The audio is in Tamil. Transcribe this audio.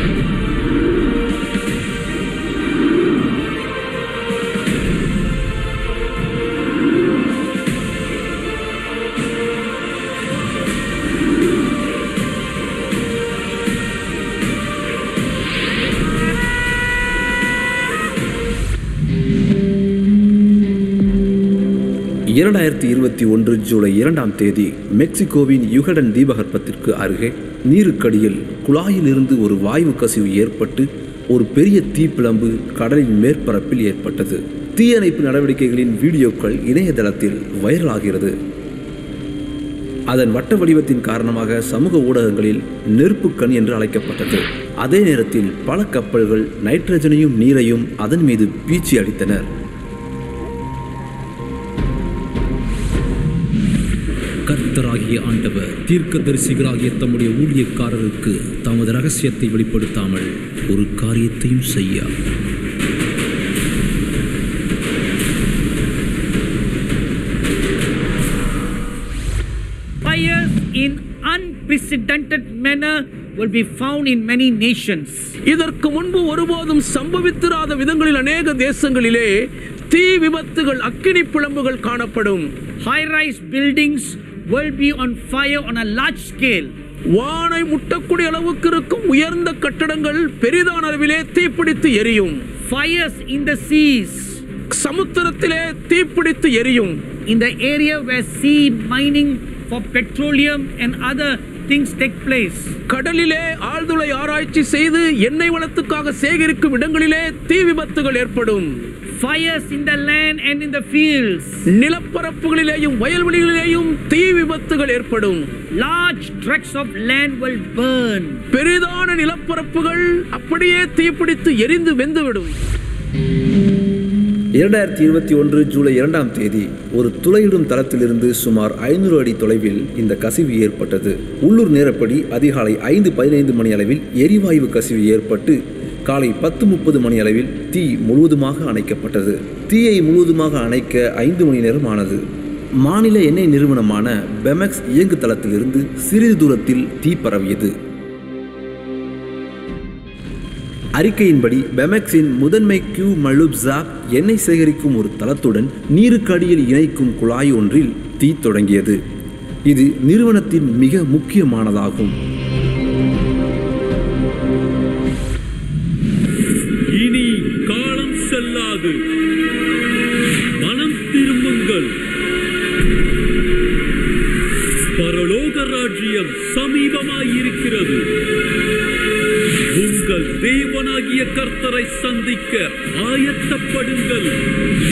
இரண்டாயிரத்தி இருபத்தி ஒன்று ஜூலை இரண்டாம் தேதி மெக்சிகோவின் யுகடன் தீபகற்பத்திற்கு அருகே நீருக்கடியில் குழாயிலிருந்து ஒரு வாயு கசிவு ஏற்பட்டு ஒரு பெரிய தீப்பிழம்பு கடலின் மேற்பரப்பில் ஏற்பட்டது தீயணைப்பு நடவடிக்கைகளின் வீடியோக்கள் இணையதளத்தில் வைரலாகிறது அதன் வட்ட வடிவத்தின் காரணமாக சமூக ஊடகங்களில் நெருப்புக்கண் என்று அழைக்கப்பட்டது அதே நேரத்தில் பல கப்பல்கள் நைட்ரஜனையும் நீரையும் அதன் மீது பீச்சி அடித்தனர் கர்த்தராகிய ஆண்டவர் தீர்க்கதரிசிகளாகிய தம்முடைய ஊழியக்காரருக்கு தமது ரகசியத்தை வெளிப்படுத்தாமல் ஒரு காரியத்தையும் செய்யா Fires in unprecedented manner will be found in many nations. இதற்கு முன்பு ஒருபோதும் சம்பவித்திராத விதங்களில் அநேக தேசங்களிலே தீ விபத்துகள் அக்கினி பிளம்புகள் காணப்படும் High rise buildings will be on fire on a large scale. வானை முட்டக்கூடிய அளவுக்கு இருக்கும் உயர்ந்த கட்டடங்கள் பெரிதான அளவிலே தீப்பிடித்து எரியும் Fires in the seas, சமுத்திரத்திலே தீப்பிடித்து எரியும் in the area where sea mining for petroleum and other things take place. கடலிலே ஆழ்துளை ஆராய்ச்சி செய்து எண்ணெய் வளத்துக்காக சேகரிக்கும் இடங்களிலே தீ விபத்துகள் ஏற்படும் Fires in the land and in the fields. நிலப்பரப்புகளிலேயும் வயல்வெளிகளிலேயும் தீ விபத்துகள் ஏற்படும் Large tracts of land will burn. பெரிதான நிலப்பரப்புகள் அப்படியே தீப்பிடித்து எரிந்து வெந்துவிடும் இரண்டாயிரத்தி இருபத்தி ஒன்று ஜூலை இரண்டாம் தேதி ஒரு துளையிடும் தளத்திலிருந்து சுமார் ஐநூறு அடி தொலைவில் இந்த கசிவு ஏற்பட்டது உள்ளூர் நேரப்படி அதிகாலை ஐந்து பதினைந்து மணி அளவில் எரிவாயு கசிவு ஏற்பட்டு காலை பத்து முப்பது மணி அளவில் தீ முழுவதுமாக அணைக்கப்பட்டது தீயை முழுவதுமாக அணைக்க ஐந்து மணி நேரம் ஆனது மாநில எண்ணெய் நிறுவனமான பெமெக்ஸ் இயங்கு தளத்திலிருந்து சிறிது தூரத்தில் தீ பரவியது அறிக்கையின்படி பெமெக்ஸின் முதன்மை கியூ மலுப்சாப் எண்ணெய் சேகரிக்கும் ஒரு தளத்துடன் நீருக்கு அடியில் இணைக்கும் குழாய் ஒன்றில் தீ தொடங்கியது இது நிறுவனத்தின் மிக முக்கியமானதாகும் இனி காலம் செல்லாது மனம் திரும்புங்கள் பரலோக ராஜ்யம் சமீபமாயிருக்கிறது உங்கள் தேவனாகிய கர்த்தரை சந்திக்க ஆயத்தப்படுங்கள்